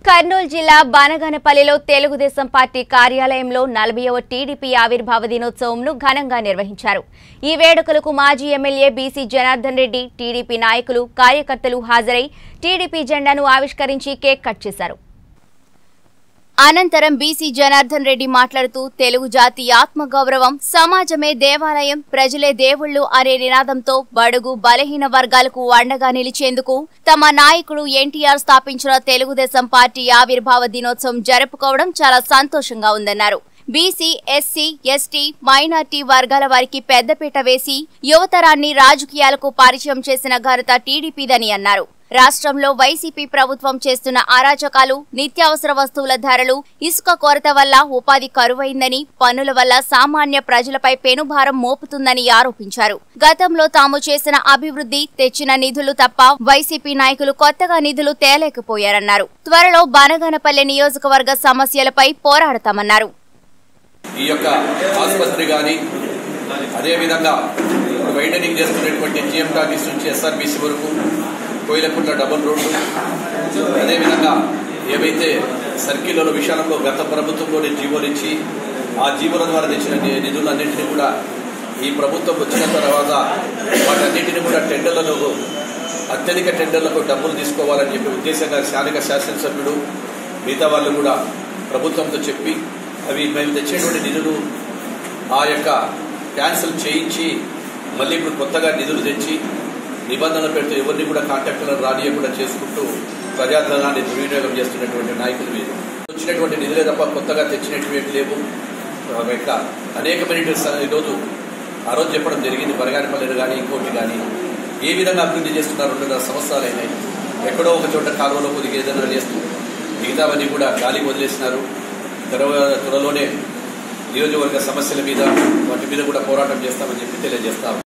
కర్నూలు జిల్లా బానగానపల్లిలో తెలుగుదేశం పార్టీ కార్యాలయంలో నలభైవ టీడీపీ ఆవిర్భావ దినోత్సవంను ఘనంగా నిర్వహించారు ఈ వేడుకలకు మాజీ MLA BC Janardhan Reddy TDP నాయకులు కార్యకర్తలు హాజరై టీడీపీ జెండాను ఆవిష్కరించి కేక్ కట్ చేశారు అనంతరం బీసీ జనార్దన్ రెడ్డి మాట్లాడుతూ తెలుగు జాతి ఆత్మగౌరవం సమాజమే దేవాలయం ప్రజలే దేవుళ్ళు అనే నినాదంతో బడుగు బలహీన వర్గాలకు అండగా నిలిచేందుకు తమ నాయకుడు ఎన్టీఆర్ స్థాపించిన తెలుగుదేశం పార్టీ ఆవిర్భావ దినోత్సవం జరుపుకోవడం చాలా సంతోషంగా ఉందన్నారు బీసీ ఎస్సీ ఎస్టీ మైనార్టీ వర్గాల వారికి పెద్దపీట వేసి యువతరాన్ని రాజకీయాలకు పరిచయం చేసిన ఘనత టీడీపీదని అన్నారు రాష్ట్రంలో వైసీపీ ప్రభుత్వం చేస్తున్న అరాచకాలు నిత్యావసర వస్తువుల ధరలు ఇసుక కొరత వల్ల ఉపాధి కరువైందని పన్నుల వల్ల సామాన్య ప్రజలపై పెనుభారం మోపుతుందని ఆరోపించారు గతంలో తాము చేసిన అభివృద్ధి తెచ్చిన నిధులు తప్ప వైసీపీ నాయకులు కొత్తగా నిధులు తేలేకపోయారన్నారు త్వరలో బనగానపల్లె నియోజకవర్గ సమస్యలపై పోరాడతామన్నారు ఈ యొక్క ఆసుపత్రి కానీ అదేవిధంగా ఇప్పుడు వైడనింగ్ చేస్తున్నటువంటి జిఎం టాకీస్ నుంచి ఎస్ఆర్బీసీ వరకు కోయిలకుంట్ల డబుల్ రోడ్డు అదేవిధంగా ఏవైతే సర్కిళ్ల విషయంలో గత ప్రభుత్వంలోని జీవోలు ఇచ్చి ఆ జీవోల ద్వారా తెచ్చిన ని- నిధులన్నింటినీ కూడా ఈ ప్రభుత్వం వచ్చిన తర్వాత వాటన్నింటినీ కూడా టెండర్లలో అత్యధిక టెండర్లకు డబ్బులు తీసుకోవాలని చెప్పి ఉద్దేశంగా స్థానిక శాసనసభ్యుడు మిగతా వాళ్ళు కూడా ప్రభుత్వంతో చెప్పి అవి మేము తెచ్చేటువంటి నిధులు ఆ యొక్క క్యాన్సిల్ చేయించి మళ్ళీ ఇప్పుడు కొత్తగా నిధులు తెచ్చి నిబంధనలు పెడుతూ ఎవరిని కూడా కాంటాక్టులను రానియకుండా చేసుకుంటూ ప్రజాధనాన్ని దుర్వినియోగం చేస్తున్నటువంటి నాయకులు మీరు వచ్చినటువంటి నిధులే తప్ప కొత్తగా తెచ్చినటువంటి లేవు ఆ యొక్క అనేకమైన ఈరోజు ఆ రోజు చెప్పడం జరిగింది బరగానిపల్లెలు కానీ ఇంకోటి కానీ ఏ విధంగా అభివృద్ధి చేస్తున్నారు రెండున్నర సంవత్సరాలు అయినాయి ఎక్కడో ఒక చోట కాలువలో కొద్దిగా ఏదైనా చేస్తూ మిగతావన్నీ కూడా గాలి వదిలేసినారు త్వరగా త్వరలోనే నియోజకవర్గ సమస్యల మీద వాటి మీద కూడా పోరాటం చేస్తామని చెప్పి తెలియజేస్తాం